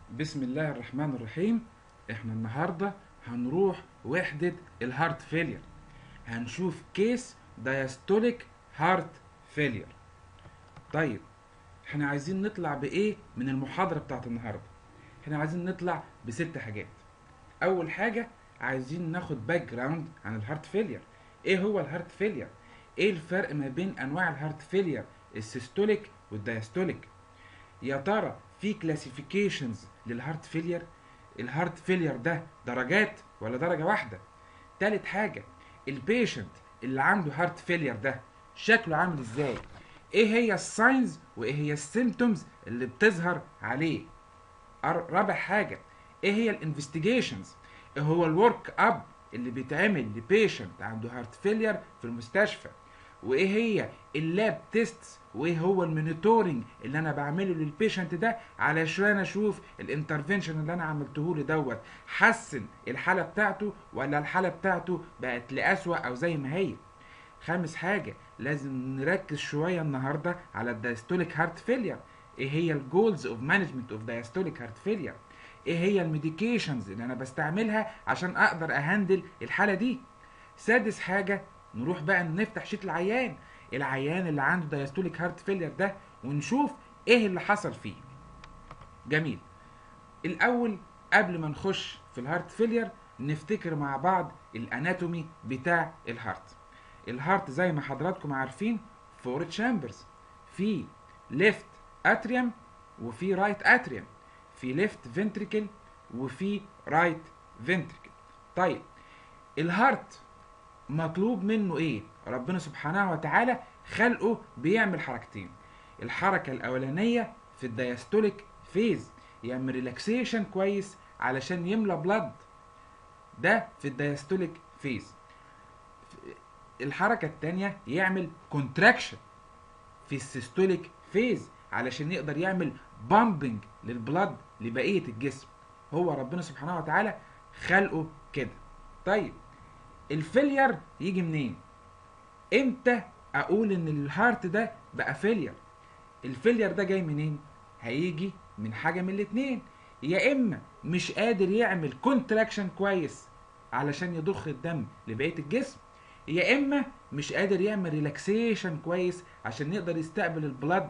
بسم الله الرحمن الرحيم احنا النهارده هنروح وحدة الهارت فيلير هنشوف كيس دايستوليك هارت فيلير طيب احنا عايزين نطلع بايه من المحاضرة بتاعت النهارده احنا عايزين نطلع بست حاجات اول حاجة عايزين ناخد باك جراوند عن الهارت فيلير ايه هو الهارت فيلير ايه الفرق ما بين انواع الهارت فيلير السيستوليك والدايستوليك يا ترى في كلاسيفيكيشنز للهارت فيلير الهارت فيلير ده درجات ولا درجة واحدة تالت حاجة البيشنت اللي عنده هارت فيلير ده شكله عامل ازاي ايه هي الساينز وايه هي السيمتومز اللي بتظهر عليه أر- رابع حاجة ايه هي الانفستيجيشنز ايه هو الورك اب اللي بيتعمل لبيشنت عنده هارت فيلير في المستشفى وايه هي اللاب تيست وايه هو المونيتورنج اللي انا بعمله للبيشنت ده علشان اشوف الانترفنشن اللي انا عملته له دوت حسن الحاله بتاعته ولا الحاله بتاعته بقت لاسوأ او زي ما هي خامس حاجه لازم نركز شويه النهارده على الدايستوليك هارت فيلير ايه هي الجولز اوف مانجمنت اوف دايستوليك هارت فيلير ايه هي الميديكيشنز اللي انا بستعملها عشان اقدر اهندل الحاله دي سادس حاجه نروح بقى نفتح شيت العيان العيان اللي عنده دايستوليك هارت فيلير ده ونشوف ايه اللي حصل فيه جميل الاول قبل ما نخش في الهارت فيلير نفتكر مع بعض الاناتومي بتاع الهارت الهارت زي ما حضراتكم عارفين فور تشامبرز في ليفت اتريوم وفي رايت اتريوم في ليفت فنتريكل وفي رايت فنتريكل طيب الهارت مطلوب منه ايه ربنا سبحانه وتعالى خلقه بيعمل حركتين الحركه الاولانيه في الدايستوليك فيز يعمل ريلاكسيشن كويس علشان يملى بلد ده في الدايستوليك فيز الحركه الثانيه يعمل كونتراكشن في السيستوليك فيز علشان يقدر يعمل بامبنج للبلد لبقيه الجسم هو ربنا سبحانه وتعالى خلقه كده طيب الفيلير يجي منين امتى اقول ان الهارت ده بقى فيلير الفيلير ده جاي منين هيجي من حاجه من الاتنين يا اما مش قادر يعمل كونتراكشن كويس علشان يضخ الدم لبقيه الجسم يا اما مش قادر يعمل ريلاكسيشن كويس عشان يقدر يستقبل البلد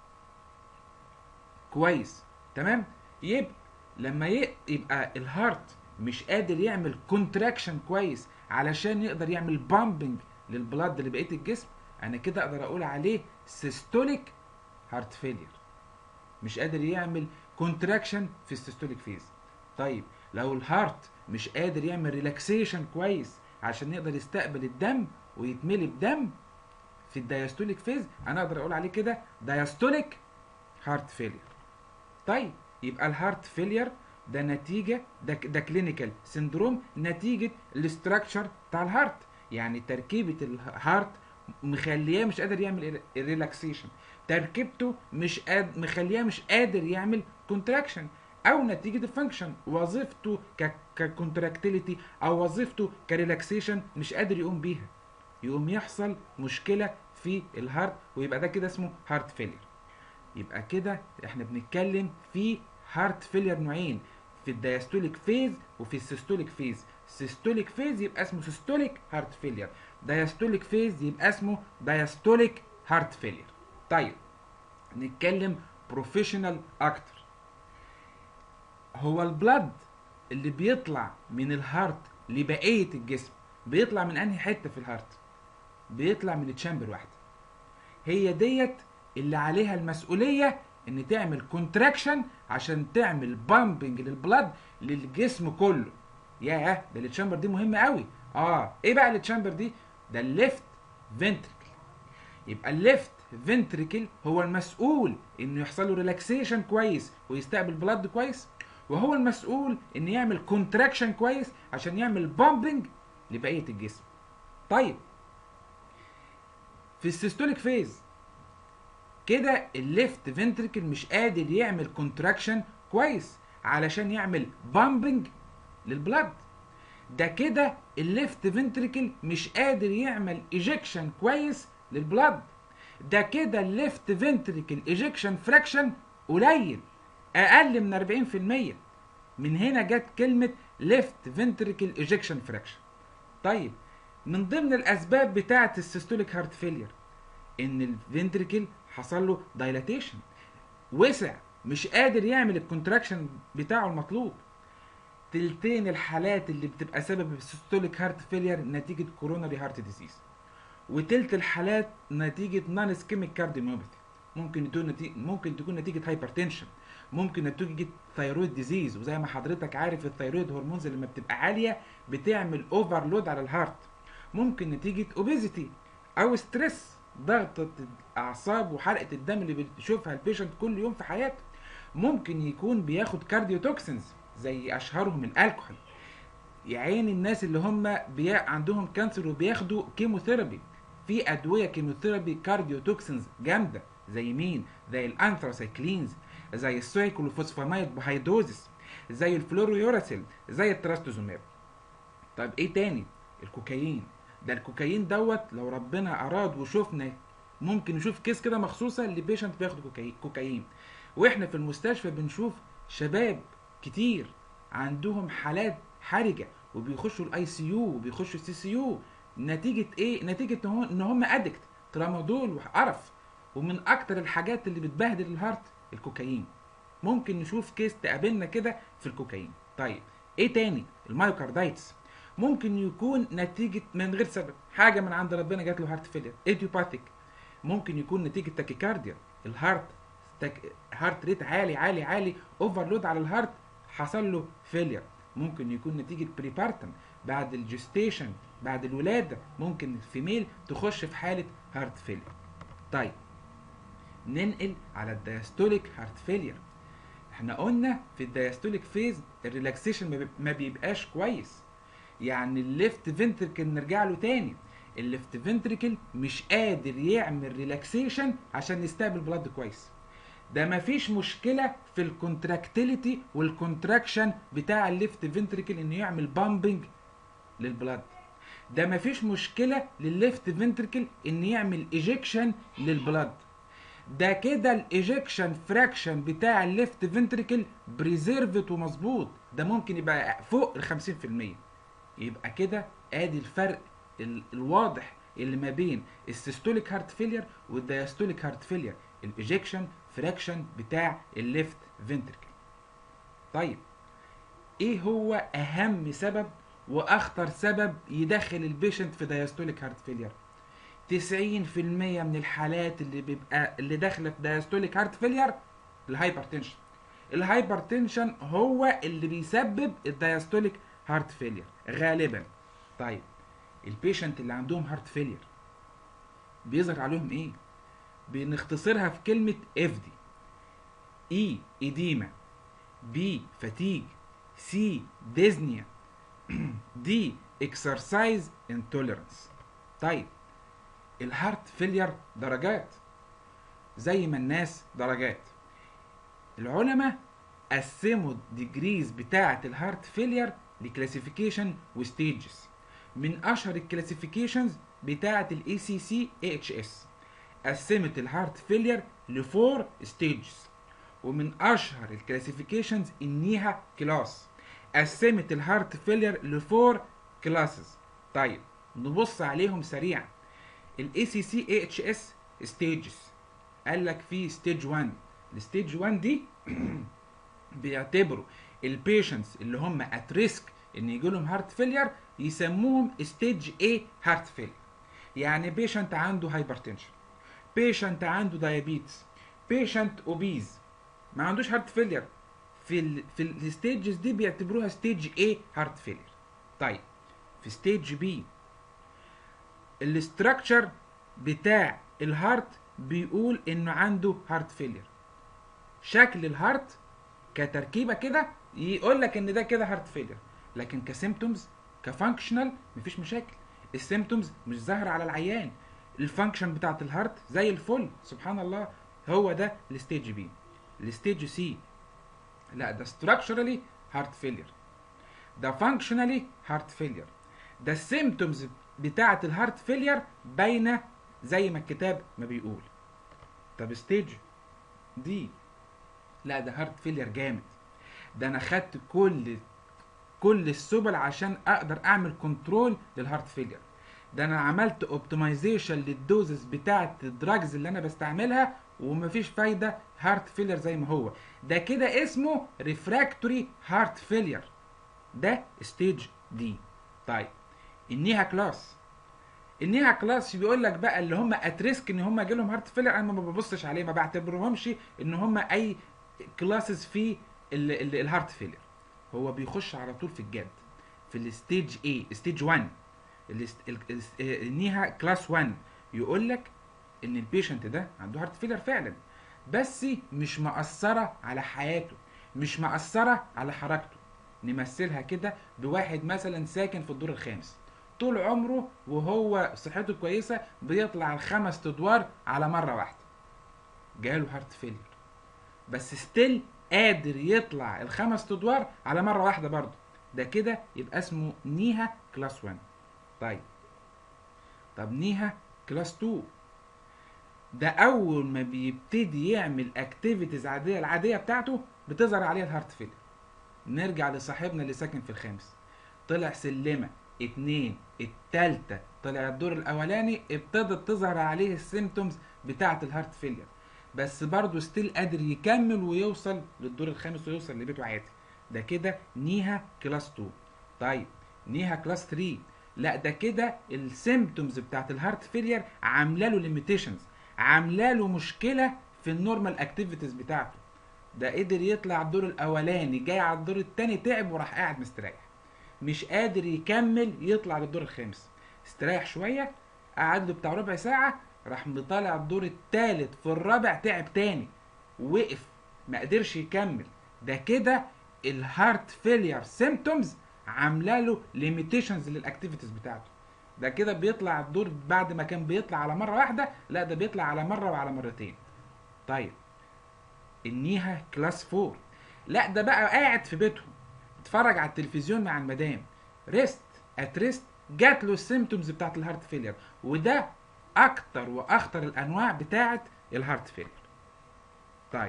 كويس تمام يبقى لما ي- يبقى الهارت مش قادر يعمل كونتراكشن كويس علشان يقدر يعمل بامبنج للبلد لبقيه الجسم انا كده اقدر اقول عليه سيستوليك هارت فيلير مش قادر يعمل كونتراكشن في السيستوليك فيز طيب لو الهارت مش قادر يعمل ريلاكسيشن كويس عشان يقدر يستقبل الدم ويتملي بدم في الدايستوليك فيز انا اقدر اقول عليه كده دايستوليك هارت فيلير طيب يبقى الهارت فيلير ده نتيجه ده ده كلينيكال سندروم نتيجه الاستراكشر بتاع الهارت يعني تركيبه الهارت مخلياه مش قادر يعمل ريلاكسيشن تركيبته مش قاد مخلياه مش قادر يعمل كونتراكشن او نتيجه الفانكشن وظيفته ككونتراكتيليتي او وظيفته كريلاكسيشن مش قادر يقوم بيها يقوم يحصل مشكله في الهارت ويبقى ده كده اسمه هارت فيلير يبقى كده احنا بنتكلم في هارت فيلير نوعين في الدايستوليك فيز وفي السيستوليك فيز سيستوليك فيز يبقى اسمه سيستوليك هارت فيلير دايستوليك فيز يبقى اسمه دايستوليك هارت فيلير طيب نتكلم بروفيشنال اكتر هو البلد اللي بيطلع من الهارت لبقيه الجسم بيطلع من انهي حته في الهارت بيطلع من تشامبر واحده هي ديت اللي عليها المسؤوليه ان تعمل كونتراكشن عشان تعمل بامبنج للبلد للجسم كله ياه ده التشامبر دي مهمه قوي اه ايه بقى التشامبر دي ده الليفت فنتركل يبقى الليفت فنتريكل هو المسؤول انه يحصل له ريلاكسيشن كويس ويستقبل بلد كويس وهو المسؤول ان يعمل كونتراكشن كويس عشان يعمل بامبنج لبقيه الجسم طيب في السيستوليك فيز كده الليفت فنتريكل مش قادر يعمل كونتراكشن كويس علشان يعمل بامبنج للبلد ده كده الليفت فنتريكل مش قادر يعمل ايجكشن كويس للبلد ده كده الليفت فنتريكل ايجكشن فراكشن قليل اقل من 40% من هنا جت كلمه left ventricle ejection fraction طيب من ضمن الاسباب بتاعه السيستوليك هارت فيلير ان الفنتريكل حصل له دايلاتيشن وسع مش قادر يعمل الكونتراكشن بتاعه المطلوب تلتين الحالات اللي بتبقى سبب السيستوليك هارت فيلير نتيجه كوروناري هارت ديزيز وتلت الحالات نتيجه نون اسكيميك كارديوميوباثي ممكن تكون نتيجة ممكن تكون نتيجه هايبرتنشن ممكن نتيجه ثيرويد ديزيز وزي ما حضرتك عارف الثيرويد هرمونز لما بتبقى عاليه بتعمل اوفرلود على الهارت ممكن نتيجه اوبيزيتي او ستريس ضغط الاعصاب وحرقه الدم اللي بيشوفها البيشنت كل يوم في حياته ممكن يكون بياخد كارديو توكسينز زي اشهرهم الالكحول يا عين الناس اللي هم بي... عندهم كانسر وبياخدوا كيموثيرابي في ادويه كيموثيرابي كارديو توكسينز جامده زي مين زي الانثراسايكلينز زي السايكلوفوسفاميد بهيدوزس زي الفلورويوراسيل زي التراستوزوماب طيب ايه تاني الكوكايين ده الكوكايين دوت لو ربنا اراد وشفنا ممكن نشوف كيس كده مخصوصه اللي بيشنت بياخد كوكايين كوكايين واحنا في المستشفى بنشوف شباب كتير عندهم حالات حرجه وبيخشوا الاي سي يو وبيخشوا السي سي يو نتيجه ايه نتيجه ان هم- ان هم ادكت ترامادول وقرف ومن اكتر الحاجات اللي بتبهدل الهارت الكوكايين ممكن نشوف كيس تقابلنا كده في الكوكايين طيب ايه تاني المايوكاردايتس ممكن يكون نتيجة من غير سبب حاجة من عند ربنا جات له هارت فيلير ايديوباثيك ممكن يكون نتيجة تاكيكارديا الهارت تك... هارت ريت عالي عالي عالي اوفرلود على الهارت حصل له فيلير ممكن يكون نتيجة بريبارتم بعد الجستيشن بعد الولادة ممكن الفيميل تخش في حالة هارت فيلير طيب ننقل على الدايستوليك هارت فيلير احنا قلنا في الدايستوليك فيز الريلاكسيشن ما بيب- ما بيبقاش كويس يعني الليفت فنتركل نرجع له تاني الليفت فنتركل مش قادر يعمل ريلاكسيشن عشان يستقبل بلاد كويس ده مفيش مشكله في الكونتراكتيليتي والكونتراكشن بتاع الليفت فنتركل انه يعمل بامبنج للبلاد ده مفيش مشكله للليفت فنتركل ان يعمل ايجكشن للبلاد ده كده الايجكشن فراكشن بتاع الليفت فنتركل بريزيرفت ومظبوط ده ممكن يبقى فوق ال 50% يبقى كده ادي الفرق ال- الواضح اللي ما بين السيستوليك هارت فيلير والدايستوليك هارت فيلير الايجكشن فراكشن بتاع الليفت فنتركل طيب ايه هو اهم سبب واخطر سبب يدخل البيشنت في دايستوليك هارت فيلير 90% من الحالات اللي بيبقى اللي داخله في دايستوليك هارت فيلير الهايبرتنشن الهايبرتنشن هو اللي بيسبب الدايستوليك هارت فيلير غالبا طيب البيشنت اللي عندهم هارت فيلير بيظهر عليهم ايه بنختصرها في كلمه اف دي اي ايديما بي فاتيج سي ديزنيا دي اكسرسايز انتوليرانس طيب الهارت فيلير درجات زي ما الناس درجات العلماء قسموا الديجريز بتاعة الهارت فيلير لكلاسيفيكيشن وستيجز من اشهر الكلاسيفيكيشنز بتاعة الاي سي سي اتش اس قسمت الهارت فيلير لفور ستيجز ومن اشهر الكلاسيفيكيشنز النيها كلاس قسمت الهارت فيلير لفور كلاسز طيب نبص عليهم سريعا الاي سي سي اي اتش اس ستيجز قال لك في ستيج 1 الستيج 1 دي بيعتبروا البيشنتس اللي هم ات ريسك ان يجي لهم هارت فيلير يسموهم ستيج A هارت فيلير يعني بيشنت عنده هايبرتنشن بيشنت عنده دايابيتس بيشنت اوبيز ما عندوش هارت فيلير في ال في الستيجز دي بيعتبروها ستيج A هارت فيلير طيب في ستيج B الاستراكشر بتاع الهارت بيقول انه عنده هارت فيلير شكل الهارت كتركيبه كده يقول لك ان ده كده هارت فيلير لكن كسيمتومز كفانكشنال مفيش مشاكل السيمتومز مش ظاهره على العيان الفانكشن بتاعت الهارت زي الفل سبحان الله هو ده الستيج بي الستيج سي لا ده structurally هارت فيلير ده فانكشنالي هارت فيلير ده السيمتومز بتاعه الهارت فيلير باينه زي ما الكتاب ما بيقول طب ستيج دي لا ده هارت فيلير جامد ده انا خدت كل كل السبل عشان اقدر اعمل كنترول للهارت فيلير ده انا عملت اوبتمايزيشن للدوزز بتاعه الدراجز اللي انا بستعملها ومفيش فايده هارت فيلير زي ما هو ده كده اسمه ريفراكتوري هارت فيلير ده ستيج دي طيب النيها كلاس النيها كلاس بيقول لك بقى اللي هم اتريسك ان هم جالهم هارت فيلر انا ما ببصش عليه ما بعتبرهمش ان هم اي كلاسز في ال- ال- الهارت فيلر هو بيخش على طول في الجد في الستيج ايه ستيج 1 الاست- ال- ال- النيها كلاس 1 يقول لك ان البيشنت ده عنده هارت فيلر فعلا بس مش مأثرة على حياته مش مأثرة على حركته نمثلها كده بواحد مثلا ساكن في الدور الخامس طول عمره وهو صحته كويسة بيطلع الخمس ادوار على مرة واحدة جاله هارت فيلر بس ستيل قادر يطلع الخمس ادوار على مرة واحدة برضه ده كده يبقى اسمه نيها كلاس 1 طيب طب نيها كلاس 2 ده اول ما بيبتدي يعمل اكتيفيتيز عاديه العاديه بتاعته بتظهر عليه الهارت فيلر نرجع لصاحبنا اللي ساكن في الخامس طلع سلمه اتنين التالتة طلع الدور الاولاني ابتدت تظهر عليه السيمتومز بتاعه الهارت فيلر بس برضه ستيل قادر يكمل ويوصل للدور الخامس ويوصل لبيته عادي ده كده نيها كلاس 2 طيب نيها كلاس 3 لا ده كده السيمتومز بتاعت الهارت فيلير عامله له ليميتيشنز عامله له مشكله في النورمال اكتيفيتيز بتاعته ده قدر يطلع الدور الاولاني جاي على الدور التاني تعب وراح قاعد مستريح مش قادر يكمل يطلع للدور الخامس استريح شويه قعد له بتاع ربع ساعه راح مطالع الدور التالت في الرابع تعب تاني وقف ما قدرش يكمل ده كده الهارت فيلير سيمتومز عامله له ليميتيشنز للاكتيفيتيز بتاعته ده كده بيطلع الدور بعد ما كان بيطلع على مره واحده لا ده بيطلع على مره وعلى مرتين طيب النيها كلاس 4 لا ده بقى قاعد في بيتهم اتفرج على التلفزيون مع المدام ريست ات ريست جات له السيمتومز بتاعت الهارت فيلير وده اكتر واخطر الانواع بتاعت الهارت فيلير طيب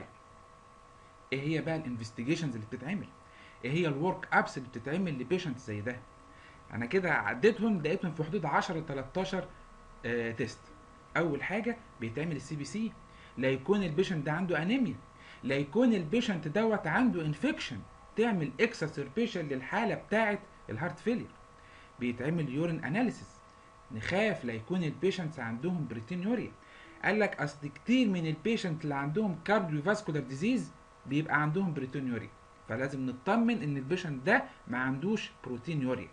ايه هي بقى الانفستيجيشنز اللي بتتعمل ايه هي الورك ابس اللي بتتعمل لبيشنت زي ده انا كده عديتهم لقيتهم في حدود 10 13 آه تيست اول حاجه بيتعمل السي بي سي لا يكون البيشنت ده عنده انيميا لا يكون البيشنت دوت عنده انفكشن تعمل اكسسربيشن للحاله بتاعه الهارت فيلير بيتعمل يورين اناليسيس نخاف لا يكون البيشنتس عندهم بريتينيوريا قال لك اصل كتير من البيشنت اللي عندهم كارديو فاسكولار ديزيز بيبقى عندهم بريتينيوريا فلازم نطمن ان البيشنت ده ما عندوش بروتينيوريا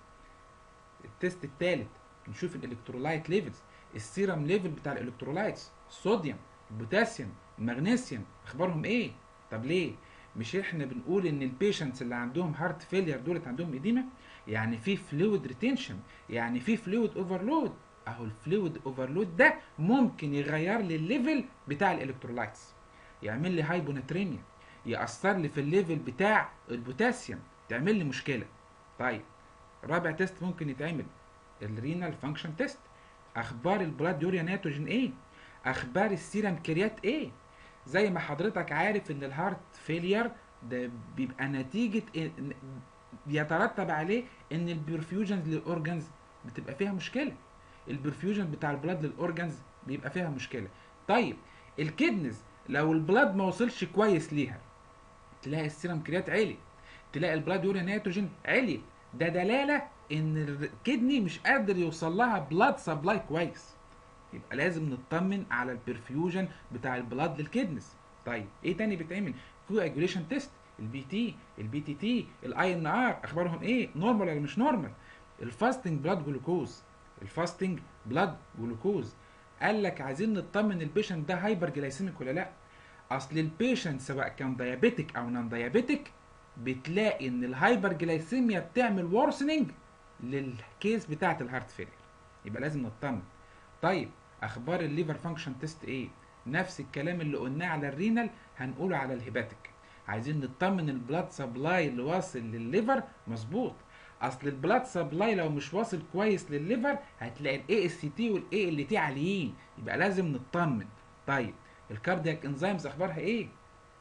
التيست الثالث نشوف الالكترولايت ليفلز السيرم ليفل بتاع الالكترولايتس الصوديوم البوتاسيوم المغنيسيوم اخبارهم ايه طب ليه مش احنا بنقول ان البيشنتس اللي عندهم هارت فيلير دولت عندهم اديمه يعني في فلويد ريتنشن يعني في فلويد اوفرلود اهو الفلويد اوفرلود ده ممكن يغير لي الليفل بتاع الالكترولايتس يعمل لي هايبوناتريميا ياثر لي في الليفل بتاع البوتاسيوم تعمل لي مشكله طيب رابع تيست ممكن يتعمل الرينال فانكشن تيست اخبار البلاد يوريا نيتروجين ايه اخبار السيرم كريات ايه زي ما حضرتك عارف ان الهارت فيلير ده بيبقى نتيجه إن- بيترتب عليه ان البرفيوجنز للاورجنز بتبقى فيها مشكله البرفيوجن بتاع البلاد للاورجنز بيبقى فيها مشكله طيب الكدنز لو البلاد ما وصلش كويس ليها تلاقي السيرم كريات عالي تلاقي البلاد يوريا نيتروجين عالي ده دلاله ان الكدني مش قادر يوصل لها بلاد سبلاي كويس يبقى لازم نطمن على البرفيوجن بتاع البلاد للكدنس طيب ايه تاني بيتعمل كو اجوليشن تيست البي تي البي تي تي الاي ان ار اخبارهم ايه نورمال ولا مش نورمال الفاستنج بلاد جلوكوز الفاستنج بلاد جلوكوز قال لك عايزين نطمن البيشنت ده هايبر جلايسيميك ولا لا اصل البيشنت سواء كان ديابيتك او نون ديابيتك بتلاقي ان الهايبر جلايسيميا بتعمل وورسننج للكيس بتاعه الهارت فيلير يبقى لازم نطمن طيب اخبار الليفر فانكشن تيست ايه نفس الكلام اللي قلناه على الرينال هنقوله على الهيباتيك عايزين نطمن البلاد سبلاي اللي واصل للليفر مظبوط اصل البلاد سبلاي لو مش واصل كويس للليفر هتلاقي الاي اس تي والاي ال تي عاليين يبقى لازم نطمن طيب الكاردياك انزيمز اخبارها ايه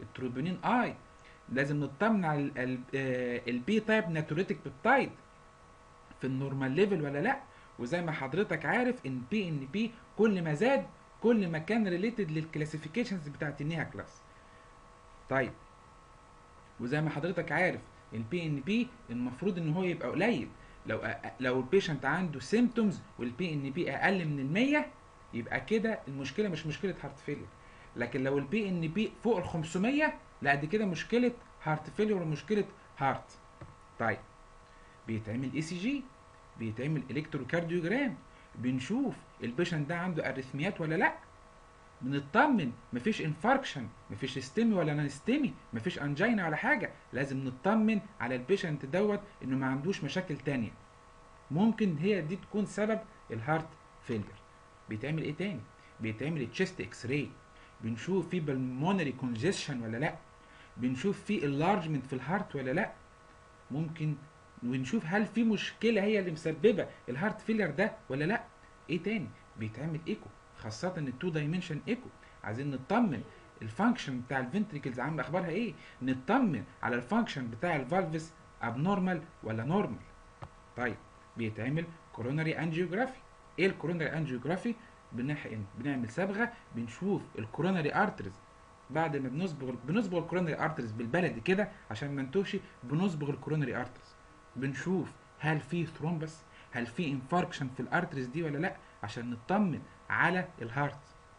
التروبونين اي لازم نطمن على البي تايب ناتوريتك بيبتايد في النورمال ليفل ولا لا وزي ما حضرتك عارف ان بي ان بي كل ما زاد كل ما كان ريليتد للكلاسيفيكيشنز بتاعت النيها كلاس طيب وزي ما حضرتك عارف البي ان بي المفروض ان هو يبقى قليل لو أ... لو البيشنت عنده سيمتومز والبي ان بي اقل من ال 100 يبقى كده المشكله مش مشكله هارت فيلير لكن لو البي ان بي فوق ال 500 لا دي كده مشكله هارت فيلير ومشكله هارت طيب بيتعمل اي سي جي بيتعمل الكتروكارديوجرام بنشوف البيشنت ده عنده اريثميات ولا لا بنطمن مفيش انفاركشن مفيش ستيمي ولا نون ستيمي مفيش انجينا ولا حاجه لازم نطمن على البيشنت دوت انه ما عندوش مشاكل تانية ممكن هي دي تكون سبب الهارت فيلير بيتعمل ايه تاني بيتعمل تشيست اكس راي بنشوف في بالمونري كونجيشن ولا لا بنشوف في اللارجمنت في الهارت ولا لا ممكن ونشوف هل في مشكله هي اللي مسببه الهارت فيلير ده ولا لا ايه تاني بيتعمل ايكو خاصه التو دايمنشن ايكو عايزين نطمن الفانكشن بتاع الفنتريكلز عامله اخبارها ايه نطمن على الفانكشن بتاع الفالفس ابنورمال ولا نورمال طيب بيتعمل كوروناري انجيوجرافي ايه الكوروناري انجيوجرافي بنحقن بنعمل صبغه بنشوف الكوروناري ارترز بعد ما بنصبغ بنصبغ الكوروناري ارترز بالبلدي كده عشان ما نتوهش بنصبغ الكوروناري ارترز بنشوف هل في ثرومبس هل في انفاركشن في الارترز دي ولا لا عشان نطمن على الهارت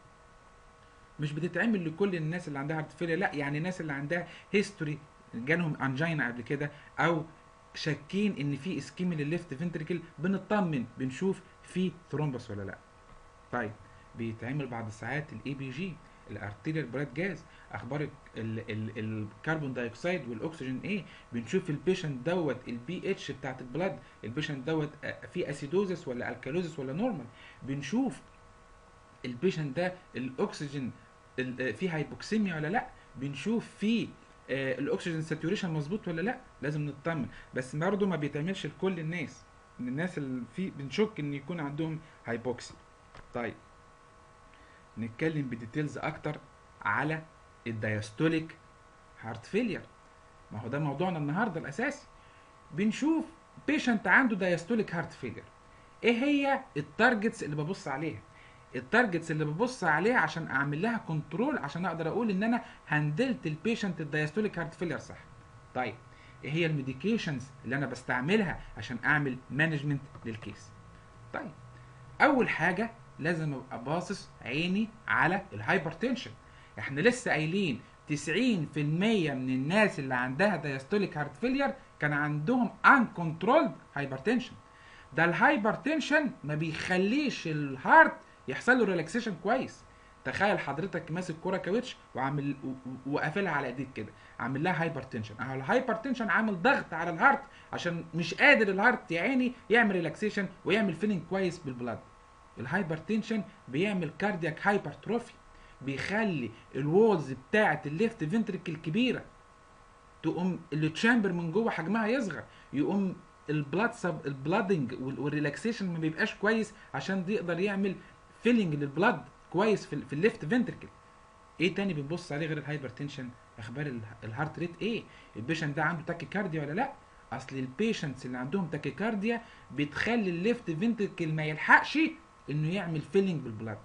مش بتتعمل لكل الناس اللي عندها هارت فيلير لا يعني الناس اللي عندها هيستوري جالهم انجينا قبل كده او شاكين ان في اسكيمي للليفت فنتريكل بنطمن بنشوف في ثرومبس ولا لا طيب بيتعمل بعد ساعات الاي بي جي الارتيريال براد جاز اخبار الكربون دايوكسيد والاكسجين ايه بنشوف البيشنت دوت البي اتش بتاعت البلاد البيشنت دوت في اسيدوزس ولا الكالوزس ولا نورمال بنشوف البيشنت ده الاكسجين فيه هايبوكسيميا ولا لا بنشوف فيه آه الاكسجين ساتوريشن مظبوط ولا لا لازم نطمن بس برضه ما بيتعملش لكل الناس من الناس اللي في بنشك ان يكون عندهم هايبوكسي طيب نتكلم بديتيلز اكتر على الدايستوليك هارت فيلير ما هو ده موضوعنا النهارده الاساسي بنشوف بيشنت عنده دايستوليك هارت فيلير ايه هي التارجتس اللي ببص عليها التارجتس اللي ببص عليها عشان اعمل لها كنترول عشان اقدر اقول ان انا هندلت البيشنت الدايستوليك هارت فيلير صح طيب ايه هي الميديكيشنز اللي انا بستعملها عشان اعمل مانجمنت للكيس طيب اول حاجه لازم ابقى باصص عيني على الهايبرتنشن احنا لسه قايلين 90% من الناس اللي عندها دايستوليك هارت فيلير كان عندهم ان كنترولد هايبرتنشن ده الهايبرتنشن ما بيخليش الهارت يحصل له ريلاكسيشن كويس تخيل حضرتك ماسك كوره كاوتش وعامل وقافلها على ايديك كده عامل لها هايبرتنشن اهو الهايبرتنشن عامل ضغط على الهارت عشان مش قادر الهارت يا عيني يعمل ريلاكسيشن ويعمل فيلينج كويس بالبلاد الهايبرتنشن بيعمل كاردياك هايبرتروفي بيخلي الوولز بتاعه الليفت فنتريكل كبيره تقوم التشامبر من جوه حجمها يصغر يقوم البلاد سب البلادنج والريلاكسيشن ما بيبقاش كويس عشان يقدر يعمل فيلينج للبلاد كويس في, في الليفت فنتريكل ايه تاني بنبص عليه غير الهايبرتنشن اخبار الهارت ريت ايه البيشنت ده عنده تاكيكارديا ولا لا اصل البيشنتس اللي عندهم تاكيكارديا بتخلي الليفت فنتريكل ما يلحقش انه يعمل فيلينج بالبلاد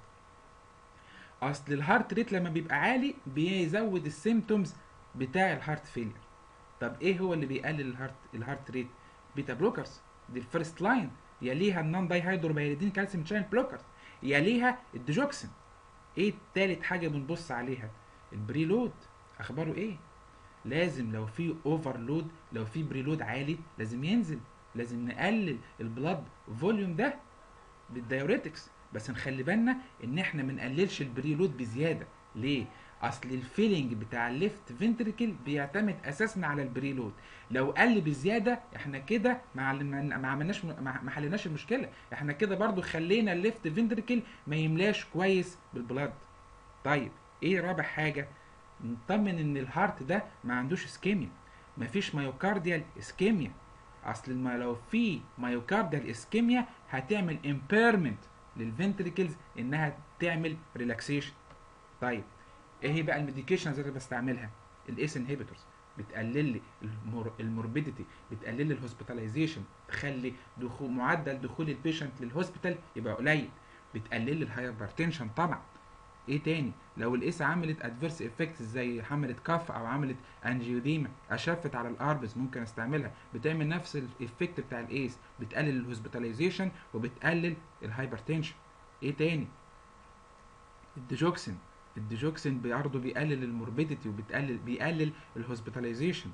اصل الهارت ريت لما بيبقى عالي بيزود السيمتومز بتاع الهارت فيلير طب ايه هو اللي بيقلل الهارت الهارت ريت بيتا بلوكرز دي الفيرست لاين يليها النون داي هيدروبيريدين كالسيوم شاين بلوكرز يليها الديجوكسين ايه تالت حاجه بنبص عليها البريلود اخباره ايه لازم لو في اوفرلود لو في بريلود عالي لازم ينزل لازم نقلل البلاد فوليوم ده بالدايوريتكس بس نخلي بالنا ان احنا ما نقللش البريلود بزياده ليه اصل الفيلينج بتاع الليفت فنتريكل بيعتمد اساسا على البريلود لو قل بزياده احنا كده ما ما عملناش ما حليناش المشكله احنا كده برضو خلينا الليفت فنتريكل ما يملاش كويس بالبلاد طيب ايه رابع حاجه نطمن ان الهارت ده ما عندوش اسكيميا مفيش مايوكارديال اسكيميا اصل ما لو في مايوكارديال اسكيميا هتعمل امبيرمنت للفنتريكلز انها تعمل ريلاكسيشن طيب ايه هي بقى الميديكيشنز اللي بستعملها الايس انهبيتورز بتقلل لي المور... الموربيديتي بتقلل لي الهوسبيتاليزيشن تخلي دخول معدل دخول البيشنت للهوسبيتال يبقى قليل بتقلل لي الهايبرتنشن طبعا ايه تاني لو الاس عملت ادفيرس افكتس زي عملت كف او عملت انجيوديما اشفت على الاربس ممكن استعملها بتعمل نفس الايفكت بتاع الايس بتقلل الهوسبيتاليزيشن وبتقلل الهايبرتنشن ايه تاني الديجوكسين الديجوكسين برضه بيقلل الموربيديتي وبتقلل بيقلل الهوسبيتاليزيشن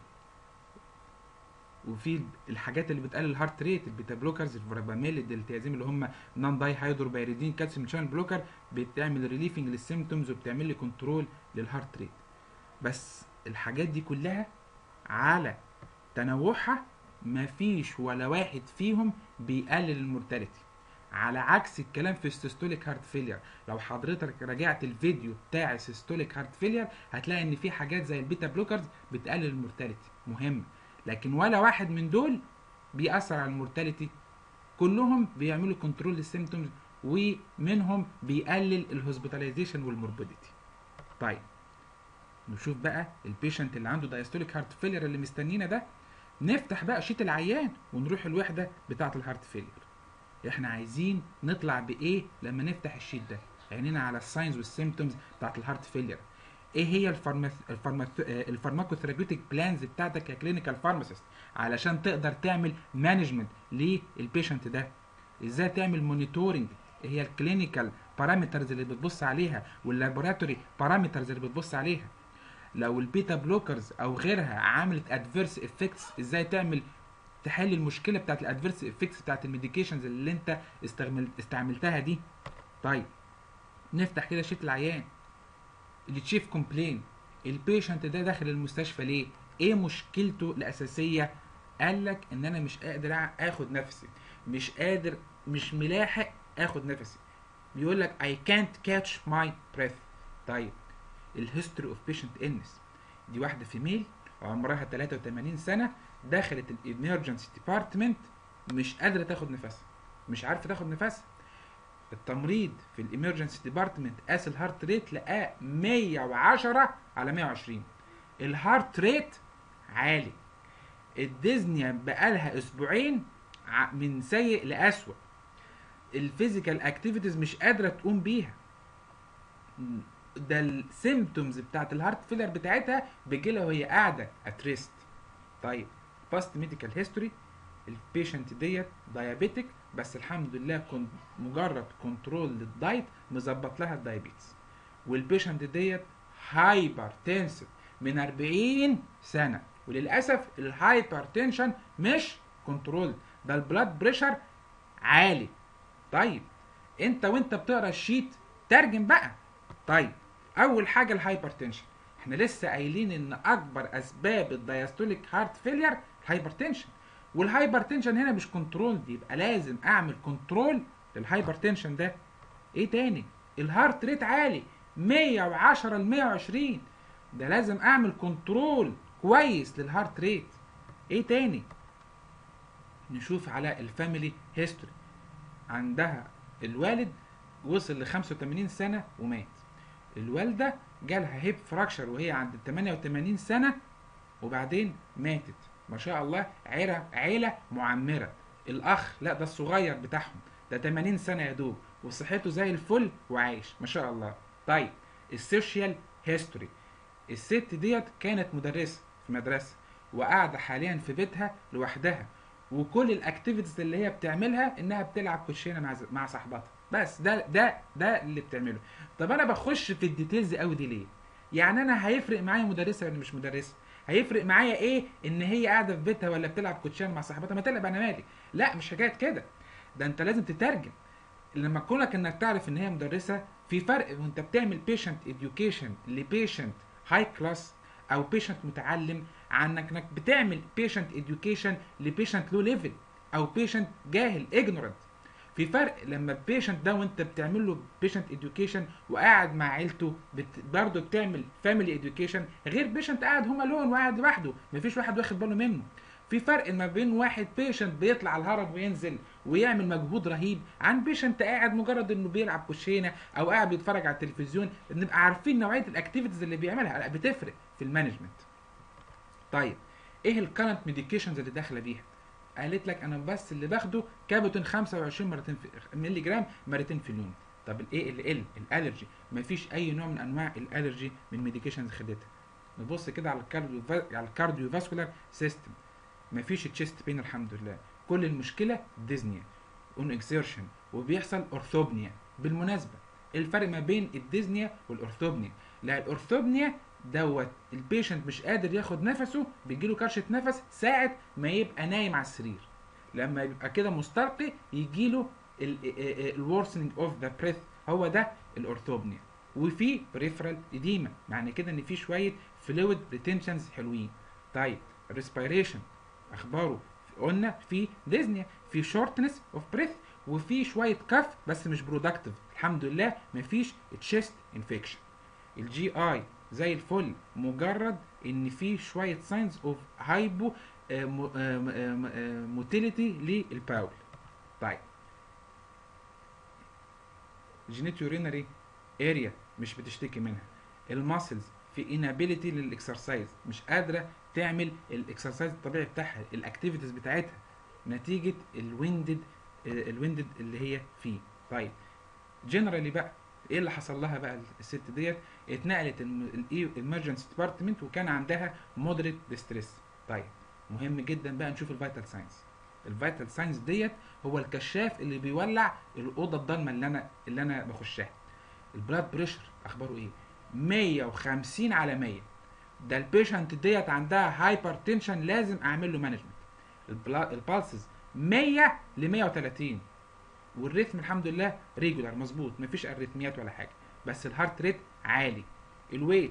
وفي الحاجات اللي بتقلل الهارت ريت البيتا بلوكرز الفراباميل الدلتيازيم اللي هم نون داي هيدروبيريدين كالسيوم شانل بلوكر بتعمل ريليفنج للسيمتومز وبتعمل لي كنترول للهارت ريت بس الحاجات دي كلها على تنوعها مفيش ولا واحد فيهم بيقلل المورتاليتي على عكس الكلام في السيستوليك هارت فيلير لو حضرتك راجعت الفيديو بتاع السيستوليك هارت فيلير هتلاقي ان في حاجات زي البيتا بلوكرز بتقلل المورتاليتي مهمه لكن ولا واحد من دول بيأثر على المورتاليتي كلهم بيعملوا كنترول للسيمتومز ومنهم بيقلل الهوسبيتاليزيشن والموربيديتي طيب نشوف بقى البيشنت اللي عنده دايستوليك هارت فيلير اللي مستنينا ده نفتح بقى شيت العيان ونروح الوحده بتاعه الهارت فيلير احنا عايزين نطلع بايه لما نفتح الشيت ده عينينا على الساينز والسيمتومز بتاعه الهارت فيلير ايه هي الفارماث... الفارماث... الفارماكوثيرابيوتيك بلانز بتاعتك ككلينيكال فارماسيست علشان تقدر تعمل مانجمنت للبيشنت ده ازاي تعمل مونيتورنج ايه هي الكلينيكال بارامترز اللي بتبص عليها واللابوراتوري بارامترز اللي بتبص عليها لو البيتا بلوكرز او غيرها عملت ادفيرس افكتس ازاي تعمل تحل المشكله بتاعت الادفيرس افكتس بتاعت الميديكيشنز اللي انت استعمل... استعملتها دي طيب نفتح كده شيت العيان التشيف كومبلين البيشنت ده داخل المستشفى ليه ايه مشكلته الاساسيه قال لك ان انا مش قادر اخد نفسي مش قادر مش ملاحق اخد نفسي بيقول لك I can't catch my breath طيب الهيستوري اوف بيشنت illness دي واحده فيميل عمرها 83 سنه دخلت الامرجنسي ديبارتمنت مش قادره تاخد نفسها مش عارفه تاخد نفسها التمريض في الامرجنسي ديبارتمنت قاس الهارت ريت لقاه 110 على 120 الهارت ريت عالي الديزنيا بقالها اسبوعين من سيء لاسوأ الفيزيكال اكتيفيتيز مش قادره تقوم بيها ده السيمتومز بتاعت الهارت فيلر بتاعتها بيجيلها وهي قاعده اتريست طيب باست ميديكال هيستوري البيشنت ديت دايابيتك بس الحمد لله كنت مجرد كنترول للدايت مظبط لها الدايابيتس والبيشنت ديت هايبر تنسف من 40 سنه وللاسف الهايبر تنشن مش كنترول ده البلاد بريشر عالي طيب انت وانت بتقرا الشيت ترجم بقى طيب اول حاجه الهايبر تنشن احنا لسه قايلين ان اكبر اسباب الدايستوليك هارت فيلير الهايبر تنشن والهايبر تنشن هنا مش كنترول يبقى لازم اعمل كنترول للهايبر تنشن ده ايه تاني الهارت ريت عالي 110 ل 120 ده لازم اعمل كنترول كويس للهارت ريت ايه تاني نشوف على الفاميلي هيستوري عندها الوالد وصل ل 85 سنه ومات الوالده جالها هيب فراكشر وهي عند 88 سنه وبعدين ماتت ما شاء الله عيلة عيلة معمرة الأخ لا ده الصغير بتاعهم ده 80 سنة يا دوب وصحته زي الفل وعايش ما شاء الله طيب السوشيال هيستوري الست ديت كانت مدرسة في مدرسة وقاعدة حاليا في بيتها لوحدها وكل الاكتيفيتيز اللي هي بتعملها انها بتلعب كوتشينه مع مع صاحبتها بس ده ده ده اللي بتعمله طب انا بخش في الديتيلز قوي دي ليه يعني انا هيفرق معايا مدرسه ولا مش مدرسه هيفرق معايا ايه ان هي قاعده في بيتها ولا بتلعب كوتشان مع صاحبتها ما تلعب انا مالي لا مش حكايه كده ده انت لازم تترجم لما كونك انك تعرف ان هي مدرسه في فرق وانت بتعمل بيشنت اديوكيشن لبيشنت هاي كلاس او بيشنت متعلم عنك انك بتعمل بيشنت اديوكيشن لبيشنت لو ليفل او بيشنت جاهل اجنورنت في فرق لما البيشنت ده وانت بتعمل له بيشنت اديوكيشن وقاعد مع عيلته بت... برضه بتعمل فاميلي اديوكيشن غير بيشنت قاعد هوم الون وقاعد لوحده مفيش واحد واخد باله منه في فرق ما بين واحد بيشنت بيطلع الهرم وينزل ويعمل مجهود رهيب عن بيشنت قاعد مجرد انه بيلعب كوتشينه او قاعد بيتفرج على التلفزيون نبقى عارفين نوعيه الاكتيفيتيز اللي بيعملها لا بتفرق في المانجمنت طيب ايه الكرنت ميديكيشنز اللي داخله بيها قالت لك انا بس اللي باخده كابوتين 25 مرتين في مللي جرام مرتين في اليوم طب الايه اللي ال الالرجي مفيش اي نوع من انواع الالرجي من ميديكيشنز خدتها نبص كده على الكارديو على الكارديو فاسكولار سيستم مفيش تشيست بين الحمد لله كل المشكله ديزنيا اون اكسيرشن وبيحصل اورثوبنيا بالمناسبه الفرق ما بين الديزنيا والاورثوبنيا لا الاورثوبنيا دوت البيشنت مش قادر ياخد نفسه بيجيله كرشه نفس ساعه ما يبقى نايم على السرير لما يبقى كده مستلقي يجيله الورسنج اوف ذا بريث هو ده الاورثوبنيا وفي بريفرال اديما معنى كده ان في شويه فلويد ريتنشنز حلوين طيب الريسبيريشن اخباره قلنا في ديزنيا في شورتنس اوف بريث وفي شويه كف بس مش برودكتيف الحمد لله مفيش تشيست انفكشن الجي اي زي الفل مجرد ان في شويه ساينز اوف هايبو موتيليتي للباول طيب جينيتورينري اريا مش بتشتكي منها الماسلز في انابيليتي للاكسرسايز مش قادره تعمل الاكسرسايز الطبيعي بتاعها الاكتيفيتيز بتاعتها نتيجه الويندد الويندد اللي هي فيه طيب جنرالي بقى ايه اللي حصل لها بقى الست ديت اتنقلت الامرجنسي ديبارتمنت وكان عندها مودريت ديستريس طيب مهم جدا بقى نشوف الفيتال ساينس الفيتال ساينس ديت هو الكشاف اللي بيولع الاوضه الضلمه اللي انا اللي انا بخشها البلاد بريشر اخباره ايه 150 على 100 ده البيشنت ديت عندها هايبر تنشن لازم اعمل له مانجمنت البالسز 100 ل 130 والريتم الحمد لله ريجولار مظبوط مفيش اريثميات ولا حاجه بس الهارت ريت عالي الويت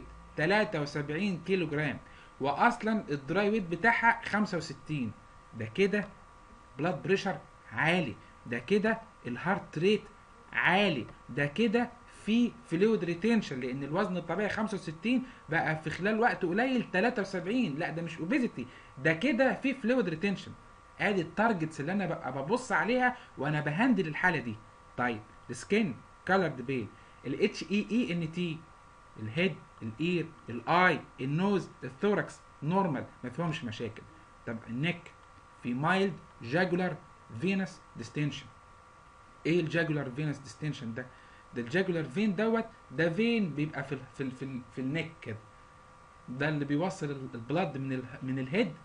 73 كيلو جرام واصلا الدراي ويت بتاعها 65 ده كده بلاد بريشر عالي ده كده الهارت ريت عالي ده كده في فلويد ريتنشن لان الوزن الطبيعي 65 بقى في خلال وقت قليل 73 لا ده مش اوبيزيتي ده كده في فلويد ريتنشن ادي التارجتس اللي انا ببقى ببص عليها وانا بهندل الحاله دي طيب السكين كالرد بيل الاتش اي اي ان تي الهيد الاير الاي النوز الثوركس نورمال ما فيهمش مشاكل طب النك في مايلد جاجولار فينس ديستنشن ايه الجاجولار فينس ديستنشن ده ده الجاجولار فين دوت ده فين بيبقى في ال في ال في, ال في النك كده ده اللي بيوصل البلد من ال من الهيد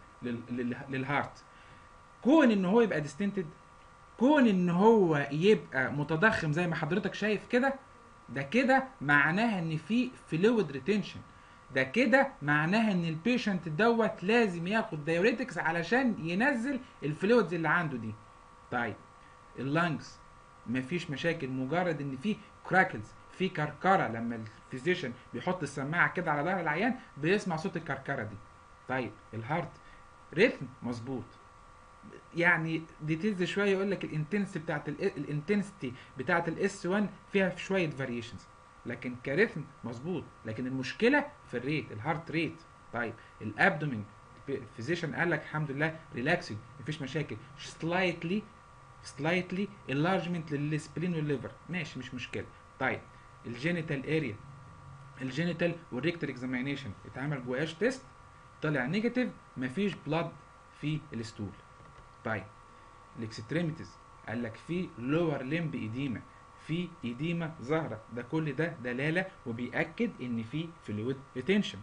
للهارت كون ان هو يبقى ديستنتد كون ان هو يبقى متضخم زي ما حضرتك شايف كده ده كده معناها ان في فلويد ريتنشن ده كده معناها ان البيشنت دوت لازم ياخد دايوريتكس علشان ينزل الفلويدز اللي عنده دي طيب اللانجز مفيش مشاكل مجرد ان في كراكلز في كركره لما الفيزيشن بيحط السماعه كده على ظهر العيان بيسمع صوت الكركره دي طيب الهارت ريتم مظبوط يعني ديتيلز شويه يقول لك الانتنسيتي بتاعت الانتنسيتي بتاعت الاس 1 فيها شويه فاريشنز لكن كريتم مظبوط لكن المشكله في الريت الهارت ريت طيب الابدومين الفيزيشن قال لك الحمد لله ريلاكسنج مفيش مشاكل سلايتلي سلايتلي انلارجمنت للسبلين والليفر ماشي مش مشكله طيب الجينيتال اريا الجينيتال والريكتال اكزامينيشن اتعمل جواش تيست طلع نيجاتيف مفيش بلاد في الستول طيب الاكستريميتيز قال لك في لور ليمب ايديما في ايديما ظاهره ده كل ده دلاله وبياكد ان في فلويد ريتنشن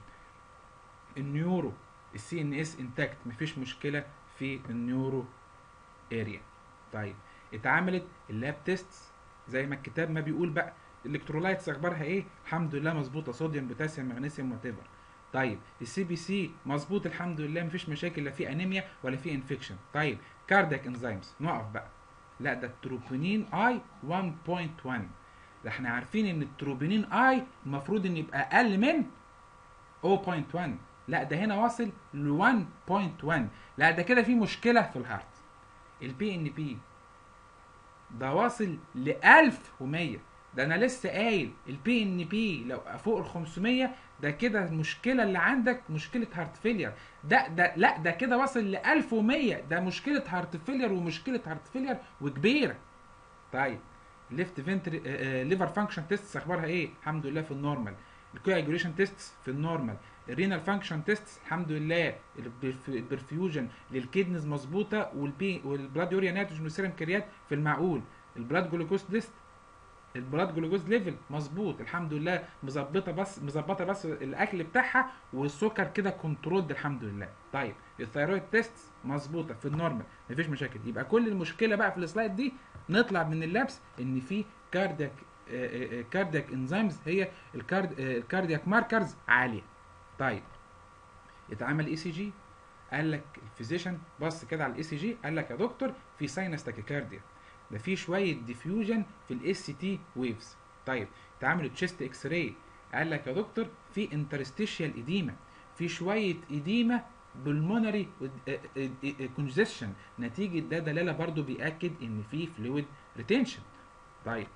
النيورو السي ان اس انتاكت مفيش مشكله في النيورو اريا طيب اتعملت اللاب تيست زي ما الكتاب ما بيقول بقى الالكترولايتس اخبارها ايه الحمد لله مظبوطه صوديوم بوتاسيوم مغنيسيوم وات ايفر طيب السي بي سي مظبوط الحمد لله مفيش مشاكل لا في انيميا ولا في انفكشن طيب كاردياك انزيمز نقف بقى لا ده التروبونين اي 1.1 ده احنا عارفين ان التروبونين اي المفروض ان يبقى اقل من 0.1 لا ده هنا واصل ل 1.1 لا ده كده في مشكله في الهارت البي ان بي ده واصل ل 1100 ده انا لسه قايل البي ان بي لو فوق ال 500 ده كده المشكله اللي عندك مشكله هارت فيلير ده ده لا ده كده وصل ل 1100 ده مشكله هارت فيلير ومشكله هارت فيلير وكبيره طيب الليفت فنتري ليفر فانكشن تيست اخبارها ايه الحمد لله في النورمال الكواجوليشن تيست في النورمال الرينال فانكشن تيست الحمد لله البرف- البرفيوجن للكيدنز مظبوطه والبي والبلاد يوريا نيتروجين والسيرم كريات في المعقول البلاد جلوكوز تيست البلاد جلوكوز ليفل مظبوط الحمد لله مظبطه بس مظبطه بس الاكل بتاعها والسكر كده كنترول الحمد لله طيب الثيرويد تيست مظبوطه في النورمال مفيش مشاكل يبقى كل المشكله بقى في السلايد دي نطلع من اللبس ان في كاردياك كاردياك انزيمز هي الكارد الكاردياك ماركرز عاليه طيب اتعمل اي سي جي قال لك الفيزيشن بص كده على الاي سي جي قال لك يا دكتور في ساينس تاكيكارديا ده في شويه ديفيوجن في الاس سي تي ويفز طيب اتعمل تشيست اكس راي قال لك يا دكتور في انترستيشيال اديما في شويه اديما بالمونري كونجستشن نتيجه ده دلاله برضو بياكد ان في فلويد ريتنشن طيب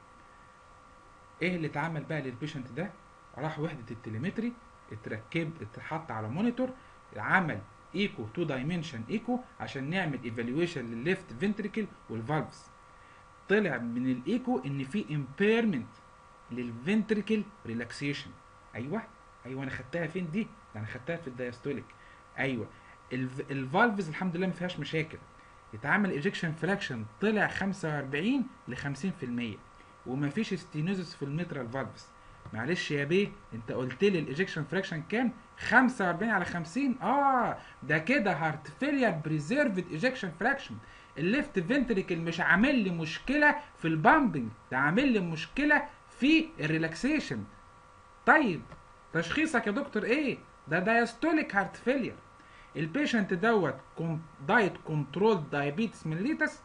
ايه اللي اتعمل بقى للبيشنت ده راح وحده التليمتري اتركب اتحط على مونيتور عمل ايكو تو دايمنشن ايكو عشان نعمل ايفالويشن للليفت فنتريكل والفالفز طلع من الايكو ان في امبيرمنت للفنتريكل ريلاكسيشن ايوه ايوه انا خدتها فين دي ده انا خدتها في الدايستوليك ايوه الف- الفالفز الحمد لله ما فيهاش مشاكل اتعمل ايجكشن فراكشن طلع 45 ل 50% ومفيش ستينوزس في الميترال فالفز معلش يا بيه انت قلت لي الايجكشن فراكشن كام 45 على 50 اه ده كده هارت فيلير بريزيرفد ايجكشن فراكشن الليفت فنتريكل مش عامل لي مشكله في البامبنج ده عامل لي مشكله في الريلاكسيشن طيب تشخيصك يا دكتور ايه ده دايستوليك هارت فيلير البيشنت دوت كون دايت كنترول دايابيتس ميليتس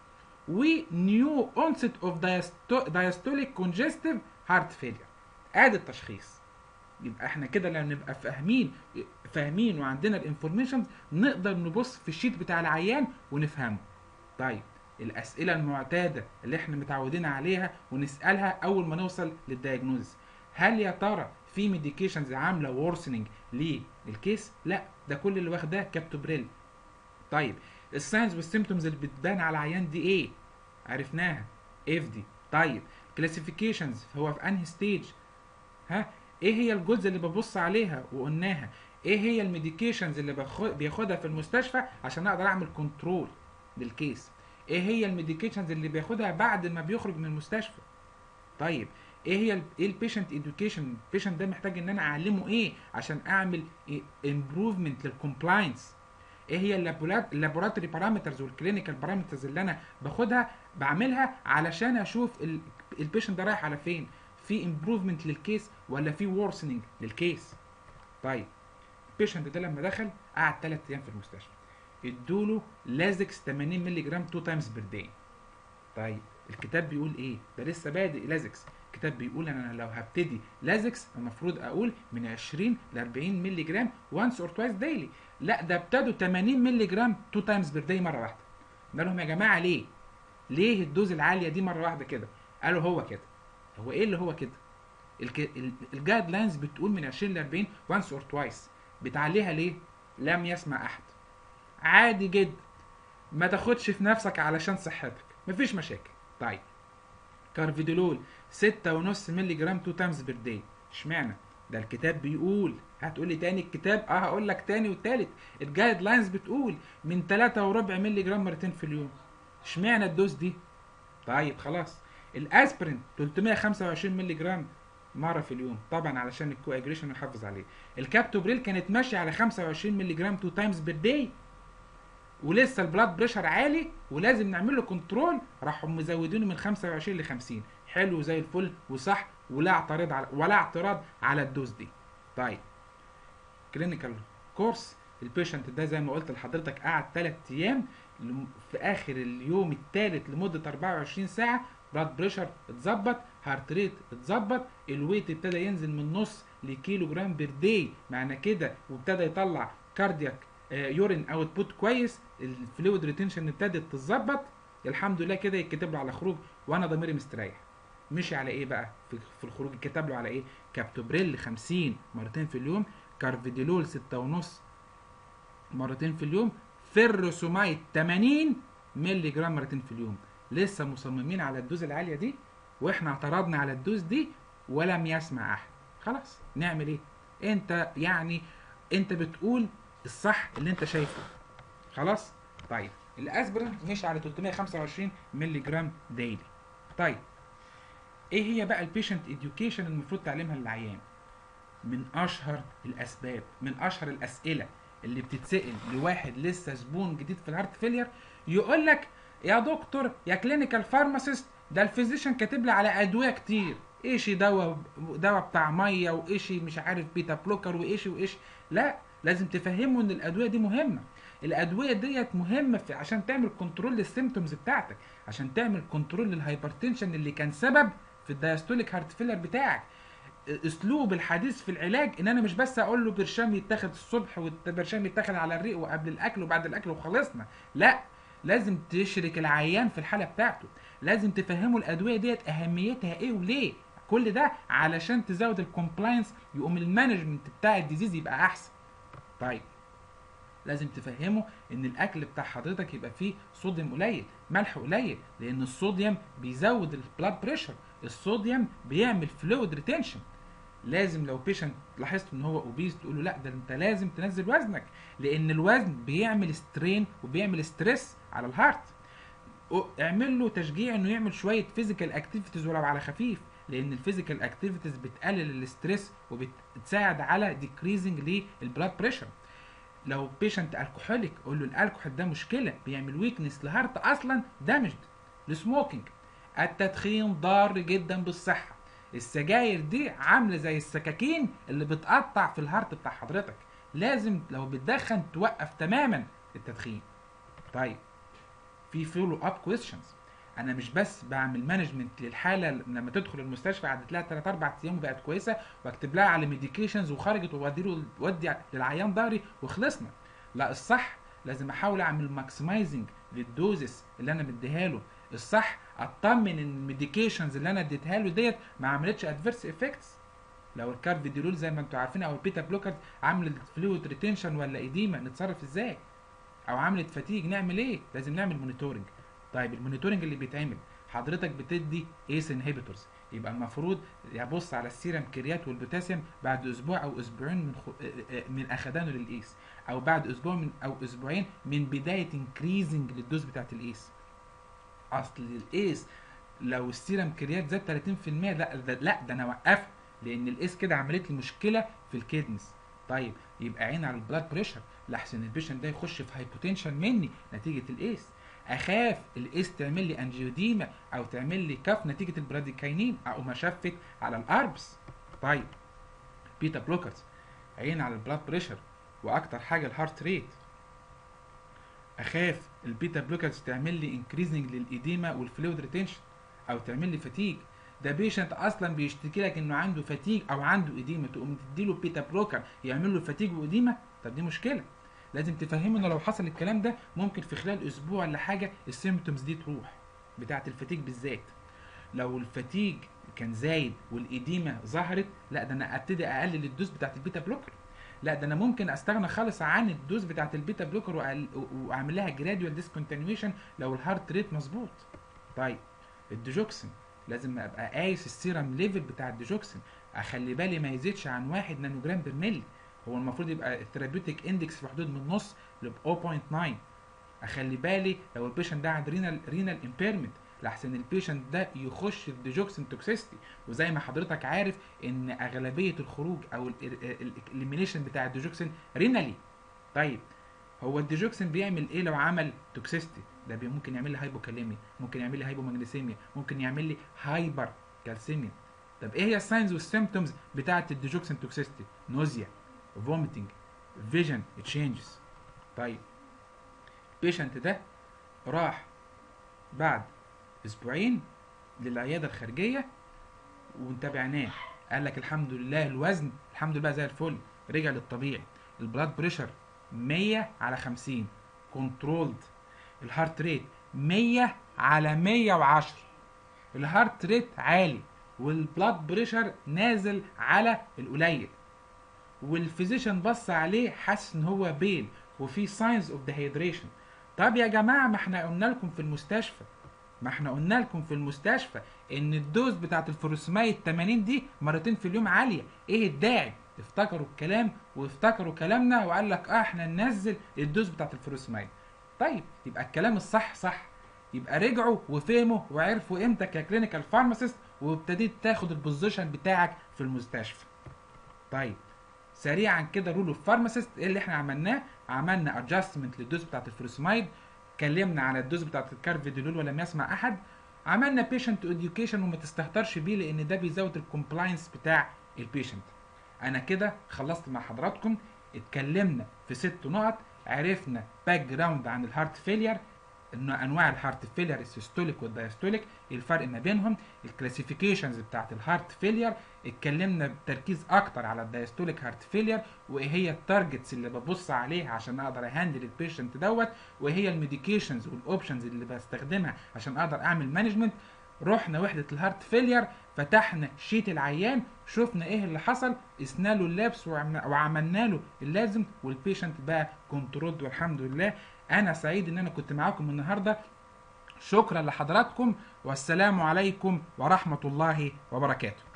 ونيو اونست اوف دايستوليك كونجستيف هارت فيلير ادي التشخيص يبقى احنا كده لما نبقى فاهمين فاهمين وعندنا الانفورميشن نقدر نبص في الشيت بتاع العيان ونفهمه طيب الاسئله المعتاده اللي احنا متعودين عليها ونسالها اول ما نوصل للدايجنوز هل يا ترى في ميديكيشنز عامله وورسننج للكيس لا ده كل اللي واخداه كابتوبريل طيب الساينز والسيمتومز اللي بتبان على العيان دي ايه عرفناها اف دي طيب كلاسيفيكيشنز هو في انهي ستيج ها ايه هي الجزء اللي ببص عليها وقلناها ايه هي الميديكيشنز اللي بخ... بياخدها في المستشفى عشان اقدر اعمل كنترول للكيس ايه هي الميديكيشنز اللي بياخدها بعد ما بيخرج من المستشفى طيب ايه هي ال- ايه البيشنت اديوكيشن البيشنت ده محتاج ان انا اعلمه ايه عشان اعمل امبروفمنت للكومبلاينس ايه هي اللابوراتوري بارامترز والكلينيكال بارامترز اللي انا باخدها بعملها علشان اشوف البيشنت ده رايح على فين في امبروفمنت للكيس ولا في وورسننج للكيس طيب البيشنت ده لما دخل قعد 3 ايام في المستشفى ادوله لازكس 80 مللي جرام 2 تايمز بير داي طيب الكتاب بيقول ايه ده لسه بادئ لازكس الكتاب بيقول انا لو هبتدي لازكس المفروض اقول من 20 ل 40 مللي جرام وانس اور توايس دايلي لا ده ابتدوا 80 مللي جرام 2 تايمز بير داي مره واحده قلنا لهم يا جماعه ليه ليه الدوز العاليه دي مره واحده كده قالوا هو كده هو ايه اللي هو كده الجايد لاينز بتقول من 20 ل 40 وانس اور توايس بتعليها ليه لم يسمع احد عادي جدا ما تاخدش في نفسك علشان صحتك مفيش مشاكل طيب كارفيدولول 6.5 مللي جرام 2 تايمز بير داي اشمعنى ده الكتاب بيقول هتقول لي تاني الكتاب اه هقول لك تاني والتالت الجايد لاينز بتقول من 3 وربع مللي جرام مرتين في اليوم اشمعنى الدوز دي طيب خلاص الاسبرين 325 مللي جرام مره في اليوم طبعا علشان الكواجريشن نحافظ عليه الكابتوبريل كانت ماشيه على 25 مللي جرام 2 تايمز بير داي ولسه البلاد بريشر عالي ولازم نعمل له كنترول راحوا مزودينه من 25 ل 50 حلو زي الفل وصح ولا اعتراض على ولا اعتراض على الدوز دي طيب كلينيكال كورس البيشنت ده زي ما قلت لحضرتك قعد 3 ايام في اخر اليوم الثالث لمده 24 ساعه بلاد بريشر اتظبط هارت ريت اتظبط الويت ابتدى ينزل من نص لكيلو جرام بير داي معنى كده وابتدى يطلع كاردياك يورين اوت بوت كويس الفلويد ريتنشن ابتدت تتظبط الحمد لله كده يتكتب له على خروج وانا ضميري مستريح مشي على ايه بقى في, في الخروج كتب له على ايه كابتوبريل 50 مرتين في اليوم كارفيديلول 6 ونص مرتين في اليوم فيروسومايد 80 مللي جرام مرتين في اليوم لسه مصممين على الدوز العاليه دي واحنا اعترضنا على الدوز دي ولم يسمع احد خلاص نعمل ايه انت يعني انت بتقول الصح اللي انت شايفه خلاص طيب الاسبرين مش على 325 مللي جرام ديلي طيب ايه هي بقى البيشنت اديوكيشن المفروض تعلمها للعيان من اشهر الاسباب من اشهر الاسئله اللي بتتسال لواحد لسه زبون جديد في الهارت فيلير يقول لك يا دكتور يا كلينيكال فارماسيست ده الفيزيشن كاتب لي على ادويه كتير ايشي دواء دواء بتاع ميه وايشي مش عارف بيتا بلوكر وايشي وايشي لا لازم تفهمه ان الادويه دي مهمه الادويه ديت مهمه في عشان تعمل كنترول للسيمتومز بتاعتك عشان تعمل كنترول للهايبرتنشن اللي كان سبب في الدايستوليك هارت فيلر بتاعك اسلوب الحديث في العلاج ان انا مش بس اقول له برشام يتاخد الصبح والبرشام يتاخد على الريق وقبل الاكل وبعد الاكل وخلصنا لا لازم تشرك العيان في الحاله بتاعته لازم تفهمه الادويه ديت اهميتها ايه وليه كل ده علشان تزود الكومبلاينس يقوم المانجمنت بتاع الديزيز يبقى احسن طيب لازم تفهمه ان الاكل بتاع حضرتك يبقى فيه صوديوم قليل ملح قليل لان الصوديوم بيزود البلاد بريشر الصوديوم بيعمل فلويد ريتنشن لازم لو بيشنت لاحظت ان هو اوبيز تقول له لا ده انت لازم تنزل وزنك لان الوزن بيعمل سترين وبيعمل ستريس على الهارت اعمل له تشجيع انه يعمل شويه فيزيكال اكتيفيتيز ولو على خفيف لان الفيزيكال اكتيفيتيز بتقلل الاستريس وبتساعد على ديكريزنج للبلاد بريشر لو بيشنت الكحوليك قول له الالكحول ده مشكله بيعمل ويكنس لهارت اصلا دامجد السموكينج التدخين ضار جدا بالصحه السجاير دي عامله زي السكاكين اللي بتقطع في الهارت بتاع حضرتك لازم لو بتدخن توقف تماما التدخين طيب في فولو اب كويشنز انا مش بس بعمل مانجمنت للحاله لما تدخل المستشفى عدت لها 3 4 ايام وبقت كويسه واكتب لها على ميديكيشنز وخرجت وودي له ودي للعيان ضهري وخلصنا لا الصح لازم احاول اعمل ماكسمايزنج للدوزس اللي انا مديها له الصح اطمن ان الميديكيشنز اللي انا اديتها له ديت ما عملتش ادفيرس افكتس لو الكارفيديولول زي ما انتم عارفين او البيتا بلوكرز عملت فلويد ريتنشن ولا ايديما نتصرف ازاي او عملت فتيج نعمل ايه لازم نعمل مونيتورنج طيب المونيتورنج اللي بيتعمل حضرتك بتدي ايس انهبيتورز يبقى المفروض يبص على السيرم كريات والبوتاسيوم بعد اسبوع او اسبوعين من خ... من اخدانه للايس او بعد اسبوع من او اسبوعين من بدايه انكريزنج للدوز بتاعت الايس اصل الايس لو السيرم كريات زاد 30% لا ده لا ده انا اوقفه لان الايس كده عملت لي مشكله في الكيدنس طيب يبقى عين على البلاد بريشر لحسن البيشنت ده يخش في هايبوتنشن مني نتيجه الايس اخاف الايس تعمل لي انجيوديما او تعمل لي كف نتيجه البراديكاينين او مشفت على الاربس طيب بيتا بلوكرز عين على البلاد بريشر واكتر حاجه الهارت ريت اخاف البيتا بلوكرز تعمل لي انكريزنج للايديما والفلويد ريتنشن او تعمل لي فتيج ده بيشنت اصلا بيشتكي لك انه عنده فتيج او عنده ايديما تقوم تديله بيتا بلوكر يعمل له فتيج وايديما طب دي مشكله لازم تفهمه انه لو حصل الكلام ده ممكن في خلال اسبوع ولا حاجه السيمتومز دي تروح بتاعه الفتيج بالذات لو الفتيج كان زايد والايديما ظهرت لا ده انا ابتدي اقلل الدوز بتاعه البيتا بلوكر لا ده انا ممكن استغنى خالص عن الدوز بتاعه البيتا بلوكر واعمل لها جراديوال ديسكونتينيويشن لو الهارت ريت مظبوط طيب الديجوكسين لازم ابقى قايس السيرم ليفل بتاع الديجوكسين اخلي بالي ما يزيدش عن 1 نانو جرام بير ملي هو المفروض يبقى الثيرابيوتيك اندكس في حدود من نص ل 0.9 اخلي بالي لو البيشنت ده عنده رينال رينال امبيرمنت لحسن البيشنت ده يخش في ديجوكسين توكسيستي وزي ما حضرتك عارف ان اغلبيه الخروج او الاليمينيشن بتاع الديجوكسين رينالي طيب هو الديجوكسين بيعمل ايه لو عمل توكسيستي ده بي ممكن يعمل لي هايبوكاليميا ممكن يعمل لي هايبومagnesemia ممكن يعمل لي هايبر كالسيميا طب ايه هي الساينز والسيمتومز بتاعه الديجوكسين توكسيستي نوزيا فوميتنج فيجن تشينجز طيب البيشنت ده راح بعد اسبوعين للعياده الخارجيه وتابعناه قال لك الحمد لله الوزن الحمد لله زي الفل رجع للطبيعي البلاد بريشر 100 على 50 كنترولد الهارت ريت 100 على 110 الهارت ريت عالي والبلاد بريشر نازل على القليل والفيزيشن بص عليه حاسس ان هو بيل وفي ساينز اوف ديهيدريشن طب يا جماعه ما احنا قلنا لكم في المستشفى ما احنا قلنا لكم في المستشفى ان الدوز بتاعت الفروسمايد 80 دي مرتين في اليوم عاليه ايه الداعي افتكروا الكلام وافتكروا كلامنا وقال لك اه احنا ننزل الدوز بتاعت الفروسمايد طيب يبقى الكلام الصح صح يبقى رجعوا وفهموا وعرفوا امتى ككلينيكال فارماسيست وابتديت تاخد البوزيشن بتاعك في المستشفى طيب سريعا كده رول اوف فارماسيست ايه اللي احنا عملناه عملنا ادجستمنت للدوز بتاعت الفروسمايد اتكلمنا على الدوز بتاعت الكارفيدولول ولم يسمع احد عملنا بيشنت اديوكيشن وما تستهترش بيه لان ده بيزود الكومبلاينس بتاع البيشنت انا كده خلصت مع حضراتكم اتكلمنا في ست نقط عرفنا باك جراوند عن الهارت فيلير ان انواع الهارت فيلير السيستوليك والدايستوليك الفرق ما بينهم الكلاسيفيكيشنز بتاعت الهارت فيلير اتكلمنا بتركيز اكتر على الدايستوليك هارت فيلير وايه هي التارجتس اللي ببص عليها عشان اقدر اهندل البيشنت دوت وايه هي الميديكيشنز والاوبشنز اللي بستخدمها عشان اقدر اعمل مانجمنت رحنا وحده الهارت فيلير فتحنا شيت العيان شفنا ايه اللي حصل قسنا له اللابس وعملنا, وعملنا له اللازم والبيشنت بقى كنترول والحمد لله انا سعيد ان انا كنت معاكم النهارده شكرا لحضراتكم والسلام عليكم ورحمه الله وبركاته